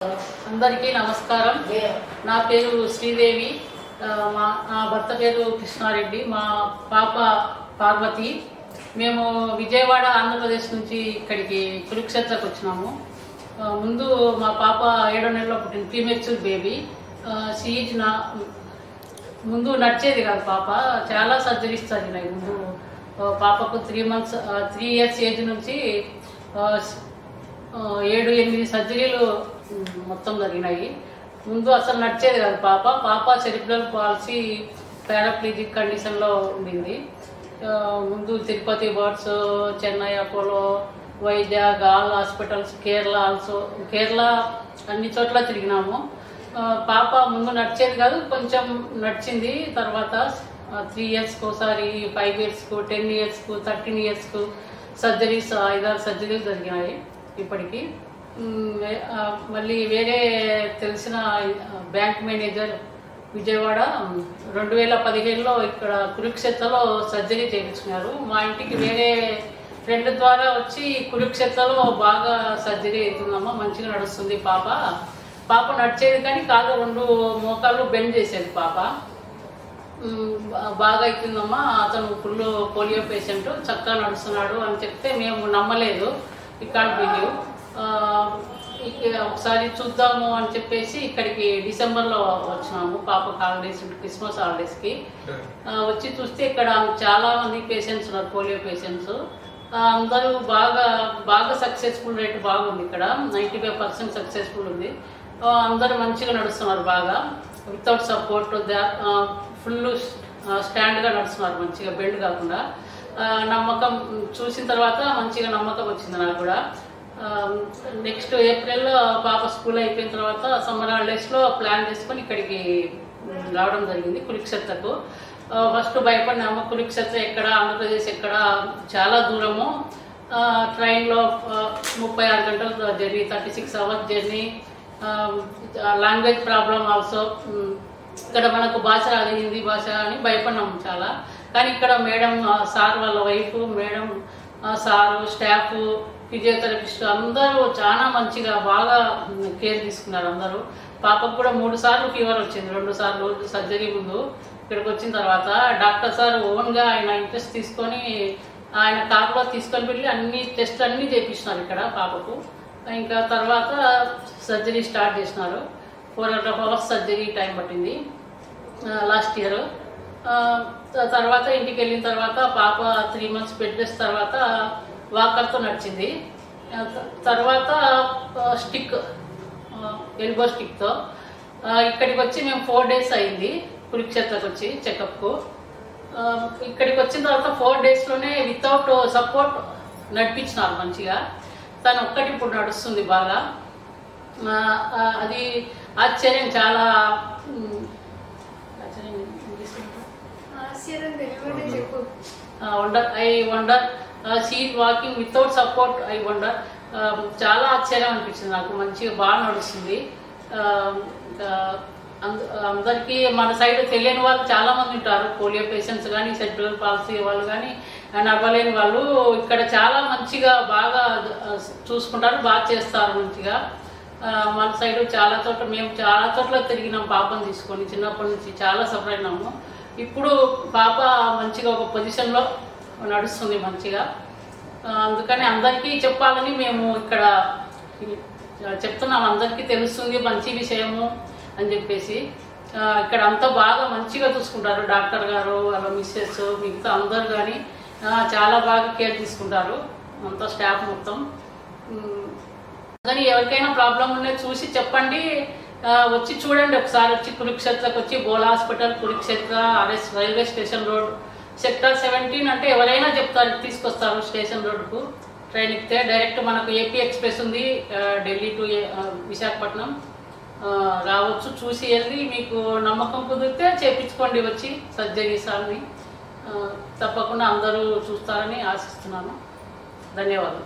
అందరికీ నమస్కారం నా పేరు శ్రీదేవి ఆ, మా నా భర్త పేరు కృష్ణారెడ్డి మా పాప పార్వతి మేము విజయవాడ ఆంధ్రప్రదేశ్ నుంచి ఇక్కడికి కురుక్షేత్రకు వచ్చినాము ఆ, ముందు మా పాప ఏడో నెలలో పుట్టింది ప్రీమెచ్యూర్ బేబీ సీజ్ నా ముందు నడిచేది కాదు పాప చాలా సర్జరీస్ జరిగినాయి ముందు ఆ, పాపకు three months three years age నుంచి ఆ, స్- ఆ, ఏడు ఎనిమిది సర్జరీలు ఉమ్, మొత్తం జరిగినాయి ముందు అసలు నడిచేది కాదు పాప పాప సెరిబ్రల్ పాలసీ పారాప్లీజిక్ కండిషన్లో ఉండింది ఆ, ముందు Tirupati BIRRD Chennai Apollo Vizag all hospitals Kerala also Kerala అన్ని చోట్ల తిరిగినాము ఆ, పాప ముందు నడిచేది కాదు కొంచెం నడిచింది తర్వాత త్రీ ఇయర్స్కి ఒకసారి ఫైవ్ ఇయర్స్కు టెన్ ఇయర్స్కు థర్టీన్ ఇయర్స్కు సర్జరీస్ ఐదారు సర్జరీలు జరిగినాయి ఇప్పటికి మ్, ఆ, మళ్ళీ వేరే తెలిసిన బ్యాంక్ మేనేజర్ విజయవాడ రెండు వేల పదిహేనులో ఇక్కడ కురుక్షేత్రలో సర్జరీ చేయించుకున్నారు మా ఇంటికి వేరే ఫ్రెండ్ ద్వారా వచ్చి కురుక్షేత్రలో బాగా సర్జరీ అవుతుందమ్మా మంచిగా నడుస్తుంది పాప పాప నడిచేది కానీ కాదు రెండు మోకాళ్ళు బెండ్ చేసేది పాప మ్, బా- బాగా అవుతుందమ్మా అతను ఫుల్ పోలియో పేషెంట్ చక్కగా నడుస్తున్నాడు అని చెప్తే మేము నమ్మలేదు ఇక్కడ బిలీవ్ ఒకసారి చూద్దాము అని చెప్పేసి ఇక్కడికి డిసెంబర్లో వచ్చినాము పాప హాలిడేస్ క్రిస్మస్ హాలిడేస్కి ఆ, వచ్చి చూస్తే ఇక్కడ చాలా మంది పేషెంట్స్ ఉన్నారు పోలియో పేషెంట్స్ అందరూ బాగా బాగా సక్సెస్ఫుల్ రేట్ బాగుంది ఇక్కడ నైంటీ ఫైవ్ పర్సెంట్ సక్సెస్ఫుల్ ఉంది ఆ, అందరూ మంచిగా నడుస్తున్నారు బాగా వితౌట్ సపోర్ట్ ఫుల్ స్టాండ్గా నడుస్తున్నారు మంచిగా బెండ్ కాకుండా ఆ, నమ్మకం చూసిన తర్వాత మంచిగా నమ్మకం వచ్చింది నాకు కూడా నెక్స్ట్ ఏప్రిల్లో పాప స్కూల్ అయిపోయిన తర్వాత సమ్మర్ హాలిడేస్లో ప్లాన్ చేసుకొని ఇక్కడికి ఉమ్, రావడం జరిగింది కురుక్షేత్రకు ఫస్ట్ భయపడినాము కురుక్షేత్ర ఎక్కడ ఆంధ్రప్రదేశ్ ఎక్కడ చాలా దూరము ఆ, ట్రైన్లో ఆ, ముప్పై ఆరు గంటల journey thirty six hours journey language problem also ఇక్కడ మనకు భాష రాదు హిందీ భాష అని భయపడినాము చాలా కానీ ఇక్కడ మేడం ఆ, సార్ వాళ్ళ వైఫ్ మేడం ఆ, సారు స్టాఫ్ ఫిజియోథెరపిస్ట్ అందరూ చాలా మంచిగా బాగా కేర్ తీసుకున్నారు అందరూ పాపకు కూడా మూడు సార్లు ఫీవర్ వచ్చింది రెండు సార్లు సర్జరీ ముందు ఇక్కడికి వచ్చిన తర్వాత డాక్టర్ సార్ ఓన్గా ఆయన ఇంట్రెస్ట్ తీసుకొని ఆయన కార్లో తీసుకొని వెళ్ళి అన్ని టెస్ట్ అన్నీ చేపించినారు ఇక్కడ పాపకు ఇంకా తర్వాత సర్జరీ స్టార్ట్ చేసినారు four and half hours surgery time పట్టింది లాస్ట్ ఇయర్ తర్వాత ఇంటికి వెళ్ళిన తర్వాత పాప త్రీ మంత్స్ బెడ్ రెస్ట్ తర్వాత వాకర్తో నడిచింది ఆ, త- తర్వాత స్టిక్ ఎల్బో స్టిక్తో ఇక్కడికి వచ్చి మేము ఫోర్ డేస్ అయింది కురుక్షేత్రకు వచ్చి చెకప్కు ఇక్కడికి వచ్చిన తర్వాత ఫోర్ డేస్లోనే వితౌట్ సపోర్ట్ నడిపించినారు మంచిగా తను ఒక్కటి ఇప్పుడు నడుస్తుంది బాగా ఆ, ఆ, అది ఆశ్చర్యం చాలా ఉమ్, ఆశ్చర్యం ఇంగ్లీష్ లో? ఆశ్చర్యం తెలియకుండా చెప్పు wonder I wonder seat walking without support I wonder చాలా ఆశ్చర్యం అనిపించింది నాకు మంచిగా బాగా నడుస్తుంది ఆ, ఇంకా అంద- అందరికీ మన సైడ్ తెలియని వాళ్ళు చాలా మంది ఉంటారు పోలియో పేషెంట్స్ కానీ సెంట్రల్ పాలసీ వాళ్ళు కానీ నడవలేని వాళ్ళు ఇక్కడ చాలా మంచిగా బాగా ఆ, చూసుకుంటారు బాగా చేస్తారు మంచిగా ఆ, మన సైడ్ చాలా చోట్ల మేము చాలా చోట్ల తిరిగినాం పాపను తీసుకొని చిన్నప్పటి నుంచి చాలా సఫర్ అయినాము ఇప్పుడు పాప మంచిగా ఒక పొజిషన్లో నడుస్తుంది మంచిగా ఆ, అందుకని అందరికీ చెప్పాలని మేము ఇక్కడ చెప్తున్నాం అందరికీ తెలుస్తుంది మంచి విషయము అని చెప్పేసి ఆ, ఇక్కడ అంతా బాగా మంచిగా చూసుకుంటారు డాక్టర్ గారు వాళ్ళ మిస్సెస్ మిగతా అందరు కానీ చాలా బాగా కేర్ తీసుకుంటారు అంతా స్టాఫ్ మొత్తం ఉమ్, కానీ ఎవరికైనా ప్రాబ్లం ఉండే చూసి చెప్పండి ఆ, వచ్చి చూడండి ఒకసారి వచ్చి కురుక్షేత్రకు వచ్చి Bhola hospital Kurukshetra RS railway station road sector seventeen అంటే ఎవరైనా చెప్తారు తీసుకొస్తారు స్టేషన్ రోడ్కు ట్రైన్ ఎక్కితే డైరెక్ట్ మనకు ఏపీ ఎక్స్ప్రెస్ ఉంది ఆ, ఢిల్లీ టు ఏ- ఆ, విశాఖపట్నం ఆ, రావచ్చు చూసి వెళ్ళి మీకు నమ్మకం కుదిరితే చేపించుకోండి వచ్చి సర్జరీస్ అన్ని ఆ, తప్పకుండా అందరూ చూస్తారని ఆశిస్తున్నాను ధన్యవాదాలు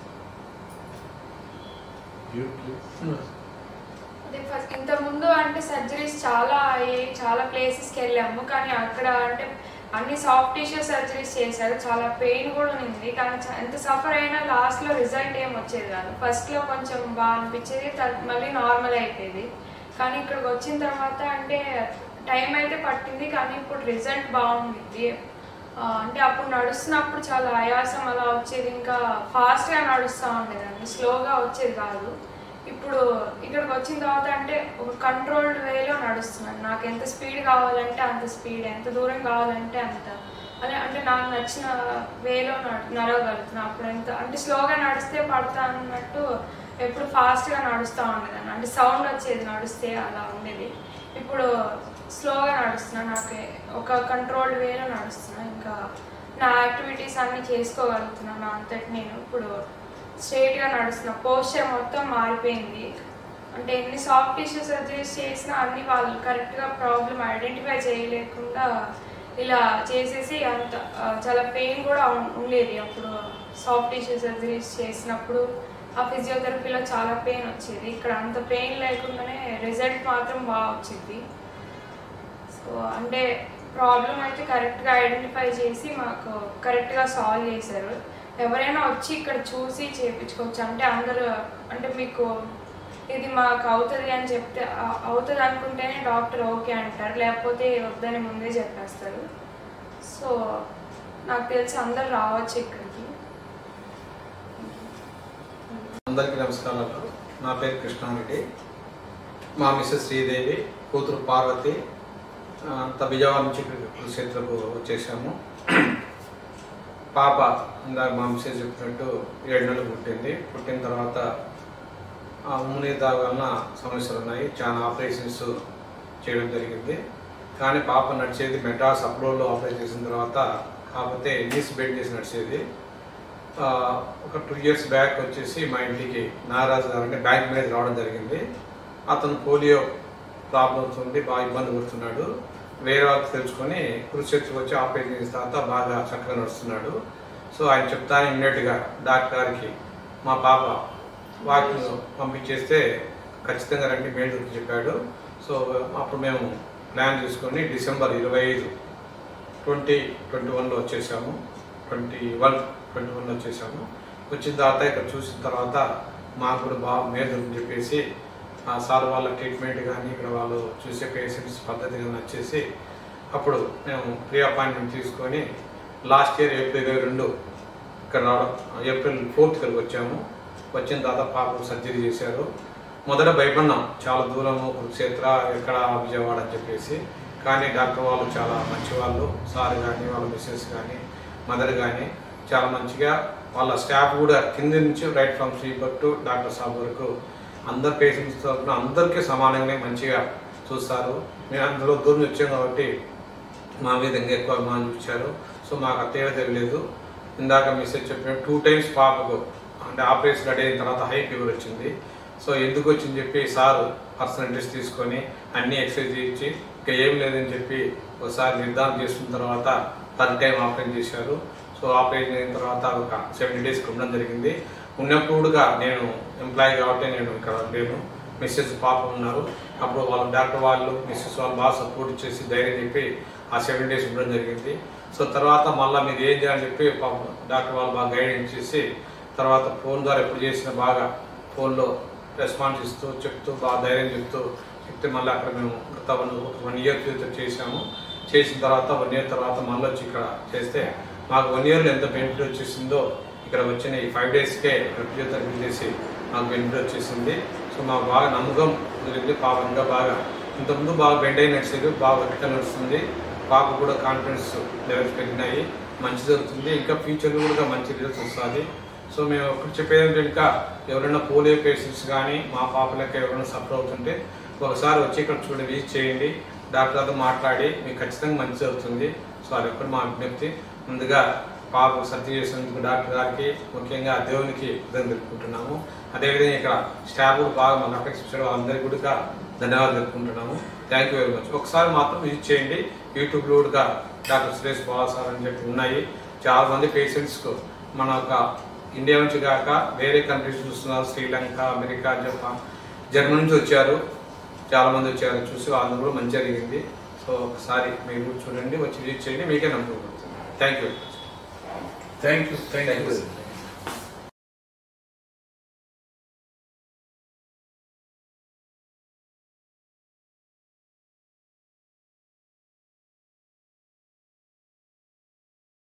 అదే ఫస్ట్ ఇంత ముందు అంటే సర్జరీస్ చాలా అయ్యాయి చాలా ప్లేసెస్కి వెళ్ళాము కానీ అక్కడ అంటే అన్ని సాఫ్ట్ టిష్యూ సర్జరీస్ చేశారు చాలా పెయిన్ కూడా ఉంది కానీ చ- ఎంత సఫర్ అయినా లాస్ట్లో రిజల్ట్ ఏం వచ్చేది కాదు ఫస్ట్లో కొంచెం బాగా అనిపించేది తర్వాత మళ్ళీ నార్మల్ అయిపోయేది కానీ ఇక్కడికి వచ్చిన తర్వాత అంటే టైం అయితే పట్టింది కానీ ఇప్పుడు రిజల్ట్ బాగుంది ఆ, అంటే అప్పుడు నడుస్తున్నప్పుడు చాలా ఆయాసం అలా వచ్చేది ఇంకా ఫాస్ట్గా నడుస్తూ ఉండేదండి స్లోగా వచ్చేది కాదు ఇప్పుడు ఇక్కడికి వచ్చిన తర్వాత అంటే ఒక కంట్రోల్డ్ వేలో నడుస్తున్నాను నాకు ఎంత స్పీడ్ కావాలంటే అంత స్పీడ్ ఎంత దూరం కావాలంటే అంత అదే అంటే నాకు నచ్చిన వేలో నడవగలుగుతున్నాను అప్పుడు ఎంత అంటే స్లోగా నడిస్తే పడతా అన్నట్టు ఎప్పుడు ఫాస్ట్గా నడుస్తూ ఉండేదాన్ని అంటే సౌండ్ వచ్చేది నడిస్తే అలా ఉండేది ఇప్పుడు స్లోగా నడుస్తున్నా నాకు ఒక కంట్రోల్డ్ వేలో నడుస్తున్నా ఇంకా నా యాక్టివిటీస్ అన్నీ చేసుకోగలుగుతున్నాను నా అంతటి నేను ఇప్పుడు స్ట్రైట్గా నడుస్తున్నా పోస్చర్ మొత్తం మారిపోయింది అంటే ఎన్ని సాఫ్ట్ టిష్యూ సర్జరీస్ చేసినా అన్ని వాళ్ళు కరెక్ట్గా ప్రాబ్లం ఐడెంటిఫై చేయలేకుండా ఇలా చేసేసి అంత ఆ, చాలా పెయిన్ కూడా ఉం- ఉండేది అప్పుడు సాఫ్ట్ టిష్యూ సర్జరీస్ చేసినప్పుడు ఆ ఫిజియోథెరపీలో చాలా పెయిన్ వచ్చేది ఇక్కడ అంత పెయిన్ లేకుండానే రిజల్ట్ మాత్రం బాగా వచ్చింది సో అంటే ప్రాబ్లం అయితే కరెక్ట్గా ఐడెంటిఫై చేసి మాకు కరెక్ట్గా సాల్వ్ చేశారు ఎవరైనా వచ్చి ఇక్కడ చూసి చేయించుకోవచ్చు అంటే అందరూ అంటే మీకు ఇది మాకు అవుతుంది అని చెప్తే అ- అవుతుంది అనుకుంటేనే డాక్టర్ ఓకే అంటారు లేకపోతే వద్దని ముందే చెప్పేస్తారు సో నాకు తెలిసి అందరు రావచ్చు ఇక్కడికి అందరికీ నమస్కారాలు నా పేరు కృష్ణారెడ్డి మా మిస్సెస్ శ్రీదేవి కూతురు పార్వతి ఆ, అంత విజయవాడ నుంచి ఇక్కడికి కురుక్షేత్రకు వచ్చేసాము పాప ఇందాక మా మిస్సెస్ చెప్పినట్టు ఏడు నెలలు పుట్టింది పుట్టిన తర్వాత ఆ ఉమ్మునీత వలన సమస్యలు ఉన్నాయి చాలా ఆపరేషన్స్ చేయడం జరిగింది కానీ పాప నడిచేది మెడ్రాస్ అప్రోలో ఆపరేట్ చేసిన తర్వాత కాకపోతే నీస్ బెడ్ చేసి నడిచేది ఆ, ఒక టూ ఇయర్స్ బ్యాక్ వచ్చేసి మా ఇంటికి నాగరాజు గారు అంటే బ్యాంక్ మేనేజర్ రావడం జరిగింది అతను పోలియో ప్రాబ్లమ్స్ ఉండి బాగా ఇబ్బంది పడుతున్నాడు వేరే వాళ్ళకి తెలుసుకొని కురుక్షేత్రకు వచ్చి ఆపరేషన్ చేసిన తర్వాత బాగా చక్కగా నడుస్తున్నాడు సో ఆయన చెప్తాను ఇమ్మీడియట్గా డాక్టర్ గారికి మా పాప వాకింగ్ పంపించేస్తే ఖచ్చితంగా రండి మేలుకి చెప్పాడు సో అప్పుడు మేము ప్లాన్ చేసుకొని డిసెంబర్ ఇరవై ఐదు ట్వంటీ ట్వంటీ వన్లో వచ్చేసాము ట్వంటీ వన్ ట్వంటీ వన్లో వచ్చేసాము వచ్చిన తర్వాత ఇక్కడ చూసిన తర్వాత మాకు కూడా బాగా మేలు అని చెప్పేసి ఆ సార్ వాళ్ళ ట్రీట్మెంట్ కానీ ఇక్కడ వాళ్ళు చూసే పేషెంట్స్ పద్ధతి కానీ నచ్చేసి అప్పుడు మేము ప్రీ అపాయింట్మెంట్ తీసుకొని లాస్ట్ ఇయర్ ఏప్రిల్ ఇరవై రెండు ఇక్కడ రావడం ఏప్రిల్ ఫోర్త్ ఇక్కడికి వచ్చాము వచ్చిన తర్వాత పాపకు సర్జరీ చేశారు మొదట భయపడినాం చాలా దూరము కురుక్షేత్ర ఎక్కడ విజయవాడ అని చెప్పేసి కానీ డాక్టర్ వాళ్ళు చాలా మంచి వాళ్ళు సార్ కానీ వాళ్ళ మిస్సెస్ కానీ మదర్ కానీ చాలా మంచిగా వాళ్ళ స్టాఫ్ కూడా కింద నుంచి right from sleeper to doctor సాబ్ వరకు అందరు పేషెంట్స్ తరఫున అందరికీ సమానంగా మంచిగా చూస్తారు మేము అందులో దూరం వచ్చాం కాబట్టి మా మీద ఇంకా ఎక్కువ అభిమానం చూపించారు సో మాకు అత్తయ్య తెలియలేదు ఇందాక మెసేజ్ చెప్పిన టూ టైమ్స్ పాపకు అంటే ఆపరేషన్ రెడీ అయిన తర్వాత హై ఫీవర్ వచ్చింది సో ఎందుకు వచ్చింది చెప్పి సార్ పర్సనల్ టెస్ట్ తీసుకొని అన్ని ఎక్సర్సైజ్ ఇచ్చి ఇంకా ఏం లేదని చెప్పి ఒకసారి నిర్ధారణ చేసుకున్న తర్వాత థర్డ్ టైం ఆపరేషన్ చేశారు సో ఆపరేషన్ అయిన తర్వాత ఒక సెవెంటీ డేస్కి ఉండడం జరిగింది ఉన్నప్పుడుగా నేను ఎంప్లాయీ కాబట్టి నేను ఇక్కడ లేను మిస్సెస్ పాప ఉన్నారు అప్పుడు వాళ్ళ డాక్టర్ వాళ్ళు మిస్సెస్ వాళ్ళు బాగా సపోర్ట్ చేసి ధైర్యం చెప్పి ఆ సెవెన్ డేస్ ఉండడం జరిగింది సో తర్వాత మళ్ళీ మీరు ఏం చేయాలని చెప్పి పాపం డాక్టర్ వాళ్ళు బాగా గైడెన్స్ చేసి తర్వాత ఫోన్ ద్వారా ఎప్పుడు చేసినా బాగా ఫోన్లో రెస్పాన్స్ ఇస్తూ చెప్తూ బాగా ధైర్యం చెప్తూ చెప్తే మళ్ళీ అక్కడ మేము గత వన్ వన్ ఇయర్ క్రితం చేసాము చేసిన తర్వాత వన్ ఇయర్ తర్వాత మళ్ళీ వచ్చి ఇక్కడ చేస్తే మాకు వన్ ఇయర్లో ఎంత బెనిఫిట్ వచ్చేసిందో ఇక్కడ వచ్చిన ఈ ఫైవ్ డేస్కే ఫిజియోథెరపీ చేసి మాకు బెనిఫిట్ వచ్చేసింది సో మాకు బాగా నమ్మకం కుదిరింది పాప ఇంకా బాగా ఇంతకుముందు బాగా బెండ్ అయి నడిచేది బాగా గట్టిగా నడుస్తుంది పాప కూడా కాన్ఫిడెన్స్ లెవెల్స్ పెరిగినాయి మంచి జరుగుతుంది ఇంకా ఫ్యూచర్లో కూడా మంచి రిజల్ట్స్ వస్తుంది సో మేము ఒకటి చెప్పేది ఏంటంటే ఇంకా ఎవరైనా పోలియో పేషెంట్స్ కానీ మా పాప లెక్క ఎవరైనా సఫర్ అవుతుంటే ఒకసారి వచ్చి ఇక్కడ చూడండి విజిట్ చేయండి డాక్టర్తో మాట్లాడి మీకు ఖచ్చితంగా మంచి జరుగుతుంది సో అది ఒకటి మా విజ్ఞప్తి ముందుగా పాప సర్జరీ చేసినందుకు డాక్టర్ గారికి ముఖ్యంగా దేవునికి కృతజ్ఞతలు తెలుపుకుంటున్నాము అదేవిధంగా ఇక్కడ స్టాఫ్ కూడా బాగా మన అఫెక్ట్స్ ఇచ్చారు వాళ్ళందరికీ కూడా ధన్యవాదాలు తెలుపుకుంటున్నాము థ్యాంక్ యూ వెరీ మచ్ ఒకసారి మాత్రం విజిట్ చేయండి యూట్యూబ్లో కూడా డాక్టర్ సురేష్ బాబా సార్ అని చెప్పి ఉన్నాయి చాలా మంది పేషెంట్స్కు మన ఒక ఇండియా నుంచి కాక వేరే కంట్రీస్ చూస్తున్నారు శ్రీలంక అమెరికా జపాన్ జర్మనీ నుంచి వచ్చారు చాలా మంది వచ్చారు చూసి వాళ్ళని కూడా మంచి జరిగింది సో సో ఒకసారి మీరు చూడండి వచ్చి విజిట్ చేయండి మీకే నమ్మకం thank you thank you thank thank you you